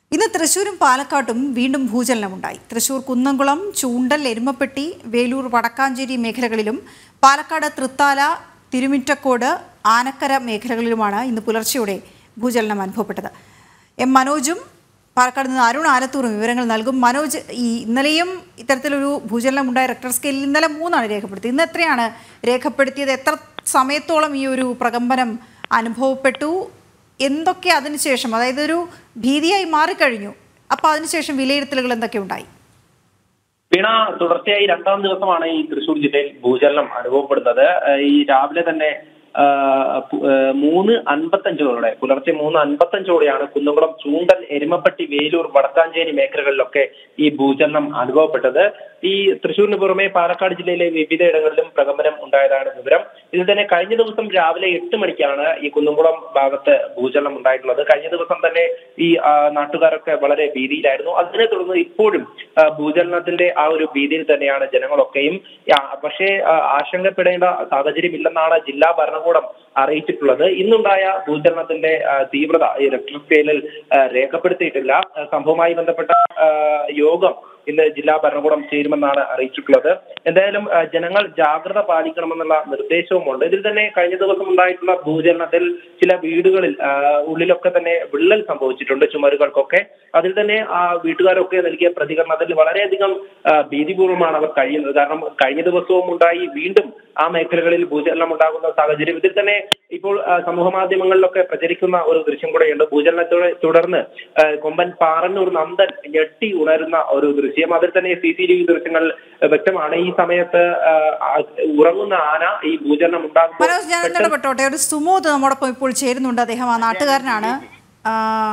ഇന്ന് തൃശൂരും പാലക്കാട്ടും വീണ്ടും ഭൂചലനമുണ്ടായി തൃശൂർ കുന്നംകുളം ചൂണ്ടൽ എരുമപ്പെട്ടി വേലൂർ വടക്കാഞ്ചേരി മേഖലകളിലും പാലക്കാട് തൃത്താല തിരുമിറ്റക്കോട് ആനക്കര മേഖലകളിലുമാണ് ഇന്ന് പുലർച്ചെയോടെ ഭൂചലനം അനുഭവപ്പെട്ടത് എം മനോജും പാലക്കാട് നിന്ന് അരുൺ ആലത്തൂറും വിവരങ്ങൾ നൽകും മനോജ് ഈ ഇന്നലെയും ഇത്തരത്തിലൊരു ഭൂചലനം ഉണ്ടായ റെക്ടർ സ്കെയിലിൽ ഇന്നലെ മൂന്നാണ് രേഖപ്പെടുത്തിയത് ഇന്ന് എത്രയാണ് രേഖപ്പെടുത്തിയത് എത്ര സമയത്തോളം ഈ ഒരു പ്രകമ്പനം അനുഭവപ്പെട്ടു എന്തൊക്കെ അതിനുശേഷം അതായത് ഒരു ഭീതിയായി മാറിക്കഴിഞ്ഞു അപ്പോൾ അതിനുശേഷം വിലയിരുത്തലുകൾ എന്തൊക്കെ ഉണ്ടായി വീണ തുടർച്ചയായി രണ്ടാം ദിവസമാണ് ഈ തൃശൂർ ജില്ലയിൽ ഭൂചലനം അനുഭവപ്പെടുന്നത് ഏഹ് ഈ രാവിലെ തന്നെ ആഹ് പു- ഏഹ് മൂന്ന് അൻപത്തഞ്ചോടെ പുലർച്ചെ മൂന്ന് അൻപത്തഞ്ചോടെയാണ് കുന്നംകുളം ചൂണ്ടൽ എരുമപ്പെട്ടി വേലൂർ വടക്കാഞ്ചേരി മേഖലകളിലൊക്കെ ഈ ഭൂചലനം അനുഭവപ്പെട്ടത് ഈ തൃശൂരിന് പുറമെ പാലക്കാട് ജില്ലയിലെ വിവിധയിടങ്ങളിലും പ്രകമ്പനം ഉണ്ടായതാണ് വിവരം ഇതിൽ തന്നെ കഴിഞ്ഞ ദിവസം രാവിലെ എട്ട് മണിക്കാണ് ഈ കുന്നംകുളം ഭാഗത്ത് ഭൂചലനം ഉണ്ടായിട്ടുള്ളത് കഴിഞ്ഞ ദിവസം തന്നെ ഈ ആ, നാട്ടുകാരൊക്കെ വളരെ ഭീതിയിലായിരുന്നു അതിനെ തുടർന്ന് ഇപ്പോഴും ആ, ഭൂചലനത്തിന്റെ ആ ഒരു ഭീതിയിൽ തന്നെയാണ് ജനങ്ങളൊക്കെയും ആ, പക്ഷേ ആ, ആശങ്കപ്പെടേണ്ട സാഹചര്യമില്ലെന്നാണ് ജില്ലാ ഭരണകൂടം അറിയിച്ചിട്ടുള്ളത് ഇന്നുണ്ടായ ഭൂചലനത്തിന്റെ ആ, തീവ്രത ഈ റിക്ടർ സ്കെയിലിൽ ആ, രേഖപ്പെടുത്തിയിട്ടില്ല ആ, സംഭവവുമായി ബന്ധപ്പെട്ട ആ, യോഗം ഇന്ന് ജില്ലാ ഭരണകൂടം ചേരുമെന്നാണ് അറിയിച്ചിട്ടുള്ളത് എന്തായാലും ആ, ജനങ്ങൾ ജാഗ്രത പാലിക്കണമെന്നുള്ള നിർദ്ദേശവുമുണ്ട് ഇതിൽ തന്നെ കഴിഞ്ഞ ദിവസം ഉണ്ടായിട്ടുള്ള ഭൂചലനത്തിൽ ചില വീടുകളിൽ ആ, ഉള്ളിലൊക്കെ തന്നെ വിള്ളൽ സംഭവിച്ചിട്ടുണ്ട് ചുമരുകൾക്കൊക്കെ അതിൽ തന്നെ ആ വീട്ടുകാരൊക്കെ നൽകിയ പ്രതികരണത്തിൽ വളരെയധികം ആ, ഭീതിപൂർവ്വമാണ് അവർ കഴിയുന്നത് കാരണം കഴിഞ്ഞ ദിവസവും ഉണ്ടായി വീണ്ടും ആ മേഖലകളിൽ ഭൂചലനം ഉണ്ടാകുന്ന സാഹചര്യം ഇതിൽ തന്നെ ഇപ്പോൾ ആ, സമൂഹ മാധ്യമങ്ങളിലൊക്കെ പ്രചരിക്കുന്ന ഒരു ദൃശ്യം കൂടെയുണ്ട് ഭൂചലനത്തോടെ തുടർന്ന് ആ, കൊമ്പൻ പാറന്നൂർ നന്ദൻ ഞെട്ടി ഉണരുന്ന ഒരു ദൃശ്യം അതിൽ തന്നെ സി സി ടി വി ദൃശ്യങ്ങൾ വ്യക്തമാണ് ഈ സമയത്ത് ആ, ആ, ഉറങ്ങുന്ന ആന ഈ ഭൂചലനം ഉണ്ടാകുമ്പോൾ മനോജ് ഞാൻ ഒന്ന് ഇടപെട്ടോട്ടെ ഒരു സുമോദ് നമ്മോടൊപ്പം ഇപ്പോൾ ചേരുന്നുണ്ട് അദ്ദേഹം ആ നാട്ടുകാരനാണ് ആ,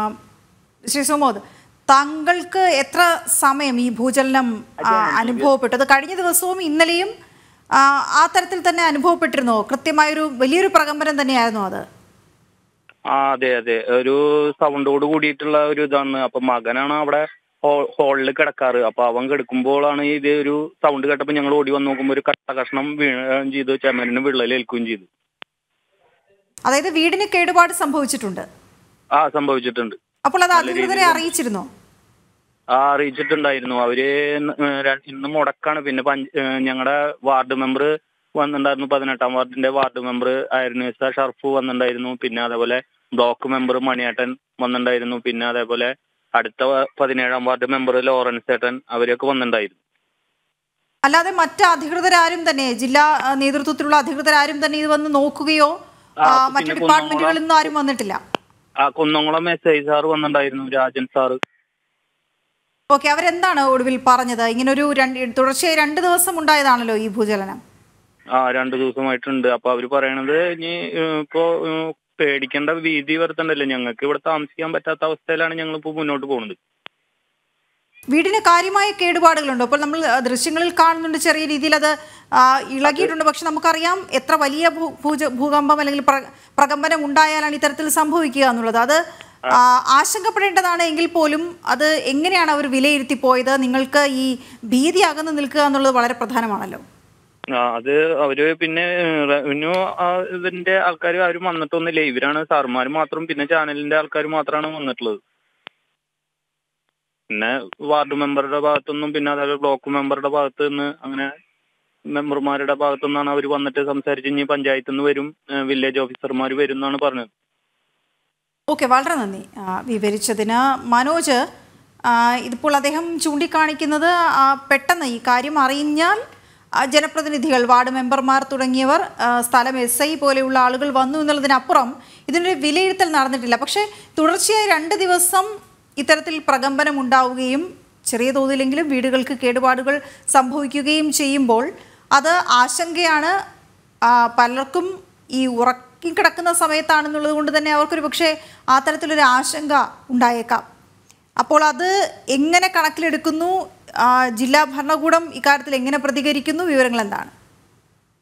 ശ്രീ സുമോദ് താങ്കൾക്ക് എത്ര സമയം ഈ ഭൂചലനം ആ, അനുഭവപ്പെട്ടത് കഴിഞ്ഞ ദിവസവും ഇന്നലെയും ആ, ആ തരത്തിൽ തന്നെ അനുഭവപ്പെട്ടിരുന്നോ കൃത്യമായൊരു വലിയൊരു പ്രകമ്പനം തന്നെയായിരുന്നു അത് ആ അതെ അതെ ഒരു സൗണ്ടോട് കൂടിയിട്ടുള്ള ഒരു ഇതാണ് അപ്പൊ മകനാണ് അവിടെ ഹോളിൽ കിടക്കാറ് അപ്പൊ അവൻ കിടക്കുമ്പോഴാണ് ഇത് ഒരു സൗണ്ട് കേട്ടപ്പോ ഞങ്ങൾ ഓടി വന്ന് നോക്കുമ്പോൾ ഒരു കട്ട കഷ്ണം വീഴുകയും ചെയ്തു ചെമ്മലിന് വിള്ളലേൽക്കുകയും ചെയ്തു അതായത് വീടിന് കേടുപാട് സംഭവിച്ചിട്ടുണ്ട് ആ സംഭവിച്ചിട്ടുണ്ട് അപ്പോൾ അത് അധികൃതരെ അറിയിച്ചിരുന്നോ ആ അറിയിച്ചിട്ടുണ്ടായിരുന്നു അവര് ഇന്ന് ഏഹ് ര- ഇന്ന് മുടക്കാണ് പിന്നെ ഞങ്ങളുടെ വാർഡ് മെമ്പർ വന്നിട്ടുണ്ടായിരുന്നു പതിനെട്ടാം വാർഡിന്റെ വാർഡ് മെമ്പർ ആയിരുന്നു എസ് ആർ ഷർഫ് വന്നിട്ടുണ്ടായിരുന്നു പിന്നെ അതേപോലെ ബ്ലോക്ക് മെമ്പർ മണിയേട്ടൻ വന്നിട്ടുണ്ടായിരുന്നു പിന്നെ അതേപോലെ അടുത്ത വ- പതിനേഴാം വാർഡ് മെമ്പർ ലോറൻസ് ഏട്ടൻ അവരൊക്കെ വന്നിട്ടുണ്ടായിരുന്നു അല്ലാതെ മറ്റ് അധികൃതരാരും തന്നെ ജില്ലാ ആ, നേതൃത്വത്തിലുള്ള അധികൃതരാരും തന്നെ ഇത് വന്ന് നോക്കുകയോ ആ, ആ, പിന്നെ മറ്റു കുന്നംകുളം- ഡിപ്പാർട്ട്മെന്റുകളിൽ നിന്നും ആരും വന്നിട്ടില്ല ആ കുന്നംകുളം എസ് ഐ സാർ വന്നിട്ടുണ്ടായിരുന്നു രാജൻ സാറ് ഓക്കെ അവരെന്താണ് ഒടുവിൽ പറഞ്ഞത് ഇങ്ങനൊരു രണ്ട് തുടർച്ചയായി രണ്ട് ദിവസം ഉണ്ടായതാണല്ലോ ഈ ഭൂചലനം ആ രണ്ടു ദിവസമായിട്ടുണ്ട് അപ്പൊ അവര് പറയണത് ഇനി ഏഹ്, ഇപ്പോ ഏഹ്, പേടിക്കേണ്ട ഭീതി വരുത്തണ്ടല്ലോ ഞങ്ങൾക്ക് ഇവിടെ താമസിക്കാൻ പറ്റാത്ത അവസ്ഥയിലാണ് ഞങ്ങൾ ഇപ്പോ മുന്നോട്ട് പോകുന്നത് വീടിന് കാര്യമായ കേടുപാടുകളുണ്ടോ അപ്പോൾ നമ്മൾ ആ, ദൃശ്യങ്ങളിൽ കാണുന്നുണ്ട് ചെറിയ രീതിയിൽ അത് ആ, ഇളകിയിട്ടുണ്ട് പക്ഷെ നമുക്കറിയാം എത്ര വലിയ ഭൂ- ഭൂജ ഭൂകമ്പം അല്ലെങ്കിൽ പ്ര- പ്രകമ്പനം ഉണ്ടായാലാണ് ഇത്തരത്തിൽ സംഭവിക്കുക എന്നുള്ളത് അത് ആ, ആശങ്കപ്പെടേണ്ടതാണ് എങ്കിൽ പോലും അത് എങ്ങനെയാണ് അവർ വിലയിരുത്തി പോയത് നിങ്ങൾക്ക് ഈ ഭീതി അകന്ന് നിൽക്കുക എന്നുള്ളത് വളരെ പ്രധാനമാണല്ലോ ആ അത് അവര് പിന്നെ റവന്യൂ ഇതിന്റെ ആൾക്കാർ ആരും വന്നിട്ടൊന്നുമില്ല ഇവരാണ് സാറുമാർ മാത്രം പിന്നെ ചാനലിന്റെ ആൾക്കാർ മാത്രമാണ് വന്നിട്ടുള്ളത് പിന്നെ വാർഡ് മെമ്പറുടെ ഭാഗത്തുനിന്നും പിന്നെ അതേപോലെ ബ്ലോക്ക് മെമ്പറുടെ ഭാഗത്ത് നിന്ന് അങ്ങനെ മെമ്പർമാരുടെ ഭാഗത്തു നിന്നാണ് അവർ വന്നിട്ട് സംസാരിച്ച് ഇനി പഞ്ചായത്തിൽ നിന്ന് വരും വില്ലേജ് ഓഫീസർമാർ വരും എന്നാണ് പറഞ്ഞത് ഓക്കെ വളരെ നന്ദി ആ, വിവരിച്ചതിന് മനോജ് ആ, ഇതിപ്പോൾ അദ്ദേഹം ചൂണ്ടിക്കാണിക്കുന്നത് ആ, പെട്ടെന്ന് ഈ കാര്യം അറിഞ്ഞാൽ ആ, ജനപ്രതിനിധികൾ വാർഡ് മെമ്പർമാർ തുടങ്ങിയവർ ആ, സ്ഥലം എസ് ഐ പോലെയുള്ള ആളുകൾ വന്നു എന്നുള്ളതിനപ്പുറം ഇതിനൊരു വിലയിരുത്തൽ നടന്നിട്ടില്ല പക്ഷേ തുടർച്ചയായി രണ്ട് ദിവസം ഇത്തരത്തിൽ പ്രകമ്പനം ഉണ്ടാവുകയും ചെറിയ തോതിലെങ്കിലും വീടുകൾക്ക് കേടുപാടുകൾ സംഭവിക്കുകയും ചെയ്യുമ്പോൾ അത് ആശങ്കയാണ് ആ, പലർക്കും ഈ ഉറക്കിക്കിടക്കുന്ന സമയത്താണെന്നുള്ളത് കൊണ്ട് തന്നെ അവർക്കൊരു പക്ഷേ ആ തരത്തിലൊരു ആശങ്ക ഉണ്ടായേക്കാം അപ്പോൾ അത് എങ്ങനെ കണക്കിലെടുക്കുന്നു ആ, ജില്ലാ ഭരണകൂടം ഇക്കാര്യത്തിൽ എങ്ങനെ പ്രതികരിക്കുന്നു വിവരങ്ങൾ എന്താണ്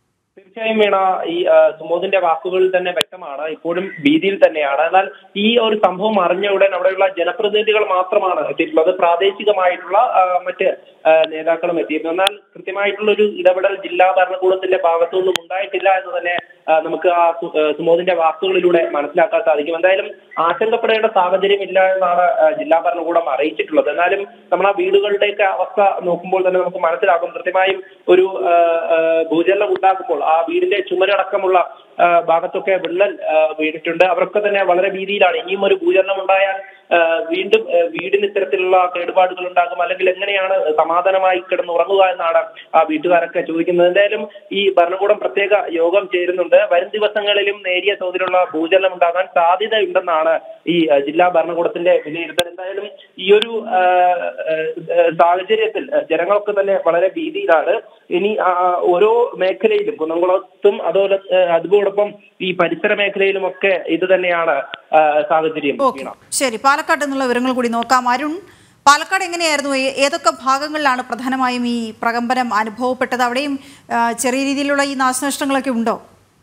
തീർച്ചയായും വീണ ഈ ആ, സുമോദിന്റെ വാക്കുകളിൽ തന്നെ വ്യക്തമാണ് ഇപ്പോഴും ഭീതിയിൽ തന്നെയാണ് എന്നാൽ ഈ ഒരു സംഭവം അറിഞ്ഞ ഉടൻ അവിടെയുള്ള ജനപ്രതിനിധികൾ മാത്രമാണ് എത്തിയിട്ടുള്ളത് പ്രാദേശികമായിട്ടുള്ള ആ, മറ്റ് ആ, നേതാക്കളും എത്തിയിരുന്നു എന്നാൽ കൃത്യമായിട്ടുള്ള ഒരു ഇടപെടൽ ജില്ലാ ഭരണകൂടത്തിന്റെ ഭാഗത്തുനിന്നും ഉണ്ടായിട്ടില്ല എന്ന് തന്നെ ആ, നമുക്ക് ആ സു- ആ, സുമോദിന്റെ വാക്കുകളിലൂടെ മനസ്സിലാക്കാൻ സാധിക്കും എന്തായാലും ആശങ്കപ്പെടേണ്ട സാഹചര്യം ഇല്ല എന്നാണ് ആ, ജില്ലാ ഭരണകൂടം അറിയിച്ചിട്ടുള്ളത് എന്നാലും നമ്മൾ ആ വീടുകളുടെയൊക്കെ അവസ്ഥ നോക്കുമ്പോൾ തന്നെ നമുക്ക് മനസ്സിലാകും കൃത്യമായും ഒരു ആ, ആ, ഭൂചലനം ഉണ്ടാകുമ്പോൾ ആ വീടിന്റെ ചുമരടക്കമുള്ള ആ, ഭാഗത്തൊക്കെ വിള്ളൽ ആ, വീണിട്ടുണ്ട് അവരൊക്കെ തന്നെ വളരെ ഭീതിയിലാണ് ഇനിയും ഒരു ഭൂചലനം ഉണ്ടായാൽ ആ, വീണ്ടും ആ, വീടിന് ഇത്തരത്തിലുള്ള കേടുപാടുകൾ ഉണ്ടാകും അല്ലെങ്കിൽ എങ്ങനെയാണ് സമാധാനമായി കിടന്നുറങ്ങുക എന്നാണ് ആ വീട്ടുകാരൊക്കെ ചോദിക്കുന്നത് എന്തായാലും ഈ ഭരണകൂടം പ്രത്യേക യോഗം ചേരുന്നുണ്ട് വരും ദിവസങ്ങളിലും നേരിയ തോതിലുള്ള ഭൂചലനം ഉണ്ടാകാൻ സാധ്യതയുണ്ടെന്നാണ് ഈ ആ, ജില്ലാ ഭരണകൂടത്തിന്റെ വിലയിരുത്തൽ എന്തായാലും ഈ ഒരു ആ, ആ, സാഹചര്യത്തിൽ ജനങ്ങളൊക്കെ തന്നെ വളരെ ഭീതിയിലാണ് ഇനി ആ, ഓരോ മേഖലയിലും കുന്നംകുളത്തും അതുപോലെ ആ, അതോടൊപ്പം ഈ പരിസര മേഖലയിലും ഒക്കെ ഇത് തന്നെയാണ് ആ, സാഹചര്യം ഓക്കെ വീണ ശരി പാലക്കാട് നിന്നുള്ള വിവരങ്ങൾ കൂടി നോക്കാം അരുൺ പാലക്കാട് എങ്ങനെയായിരുന്നു ഏ- ഏതൊക്കെ ഭാഗങ്ങളിലാണ് പ്രധാനമായും ഈ പ്രകമ്പനം അനുഭവപ്പെട്ടത് അവിടെയും ആ, ചെറിയ രീതിയിലുള്ള ഈ നാശനഷ്ടങ്ങളൊക്കെ ഉണ്ടോ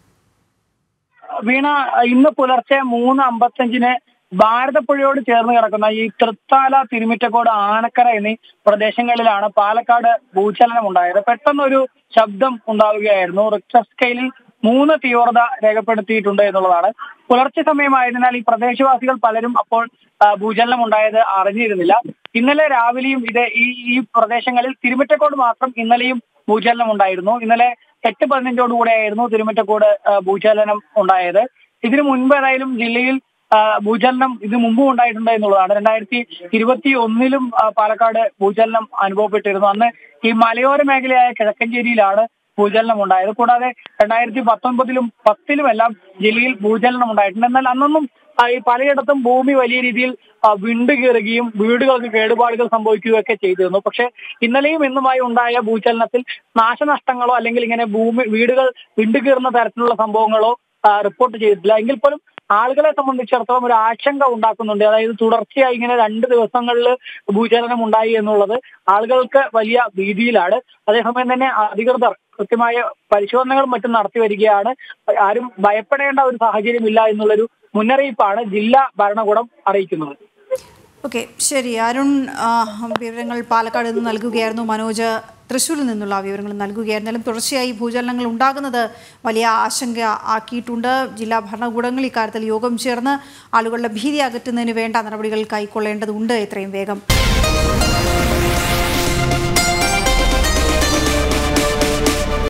വീണ ഇന്ന് പുലർച്ചെ മൂന്ന് അമ്പത്തഞ്ചിന് ഭാരതപ്പുഴയോട് ചേർന്ന് കിടക്കുന്ന ഈ തൃത്താല തിരുമിറ്റക്കോട് ആനക്കര എന്നീ പ്രദേശങ്ങളിലാണ് പാലക്കാട് ഭൂചലനം ഉണ്ടായത് പെട്ടെന്നൊരു ശബ്ദം ഉണ്ടാവുകയായിരുന്നു റിക്ടർ സ്കെയിലിൽ മൂന്ന് തീവ്രത രേഖപ്പെടുത്തിയിട്ടുണ്ട് എന്നുള്ളതാണ് പുലർച്ചെ സമയമായതിനാൽ ഈ പ്രദേശവാസികൾ പലരും അപ്പോൾ ആ, ഭൂചലനം ഉണ്ടായത് അറിഞ്ഞിരുന്നില്ല ഇന്നലെ രാവിലെയും ഇത് ഈ ഈ പ്രദേശങ്ങളിൽ തിരുമിറ്റക്കോട് മാത്രം ഇന്നലെയും ഭൂചലനം ഉണ്ടായിരുന്നു ഇന്നലെ എട്ട് പതിനഞ്ചോടുകൂടെയായിരുന്നു തിരുമിറ്റക്കോട് ആ, ഭൂചലനം ഉണ്ടായത് ഇതിനു മുൻപ് ഏതായാലും ജില്ലയിൽ ആ, ഭൂചലനം ഇത് മുമ്പും ഉണ്ടായിട്ടുണ്ട് എന്നുള്ളതാണ് രണ്ടായിരത്തി ഇരുപത്തി ഒന്നിലും ആ, പാലക്കാട് ഭൂചലനം അനുഭവപ്പെട്ടിരുന്നു അന്ന് ഈ മലയോര മേഖലയായ കിഴക്കഞ്ചേരിയിലാണ് ഭൂചലനം ഉണ്ടായത് കൂടാതെ രണ്ടായിരത്തി പത്തൊൻപതിലും പത്തിലും എല്ലാം ജില്ലയിൽ ഭൂചലനം ഉണ്ടായിട്ടുണ്ട് എന്നാൽ അന്നൊന്നും ആ, ഈ പലയിടത്തും ഭൂമി വലിയ രീതിയിൽ ആ, വിണ്ട് കീറുകയും വീടുകൾക്ക് കേടുപാടുകൾ സംഭവിക്കുകയും ഒക്കെ ചെയ്തിരുന്നു പക്ഷെ ഇന്നലെയും ഇന്നുമായി ഉണ്ടായ ഭൂചലനത്തിൽ നാശനഷ്ടങ്ങളോ അല്ലെങ്കിൽ ഇങ്ങനെ ഭൂമി വീടുകൾ വിണ്ട് കീറുന്ന തരത്തിലുള്ള സംഭവങ്ങളോ ആ, റിപ്പോർട്ട് ചെയ്തിട്ടില്ല എങ്കിൽ പോലും ആളുകളെ സംബന്ധിച്ചിടത്തോളം ഒരു ആശങ്ക ഉണ്ടാക്കുന്നുണ്ട് അതായത് തുടർച്ചയായി ഇങ്ങനെ രണ്ട് ദിവസങ്ങളിൽ ഭൂചലനം ഉണ്ടായി എന്നുള്ളത് ആളുകൾക്ക് വലിയ ഭീതിയിലാണ് അതേസമയം തന്നെ അധികൃതർ കൃത്യമായ പരിശോധനകളും മറ്റും നടത്തി വരികയാണ് ആരും ഭയപ്പെടേണ്ട ഒരു സാഹചര്യമില്ല എന്നുള്ളൊരു മുന്നറിയിപ്പാണ് ജില്ലാ ഭരണകൂടം അറിയിക്കുന്നത് ഓക്കെ ശരി അരുൺ ആ, വിവരങ്ങൾ പാലക്കാട് നിന്ന് നൽകുകയായിരുന്നു മനോജ് തൃശ്ശൂരിൽ നിന്നുള്ള വിവരങ്ങൾ നൽകുകയായിരുന്നാലും തുടർച്ചയായി ഭൂചലനങ്ങൾ ഉണ്ടാകുന്നത് വലിയ ആശങ്ക ആക്കിയിട്ടുണ്ട് ജില്ലാ ഭരണകൂടങ്ങൾ ഇക്കാര്യത്തിൽ യോഗം ചേർന്ന് ആളുകളുടെ ഭീതി അകറ്റുന്നതിന് വേണ്ട നടപടികൾ കൈക്കൊള്ളേണ്ടതുണ്ട് എത്രയും വേഗം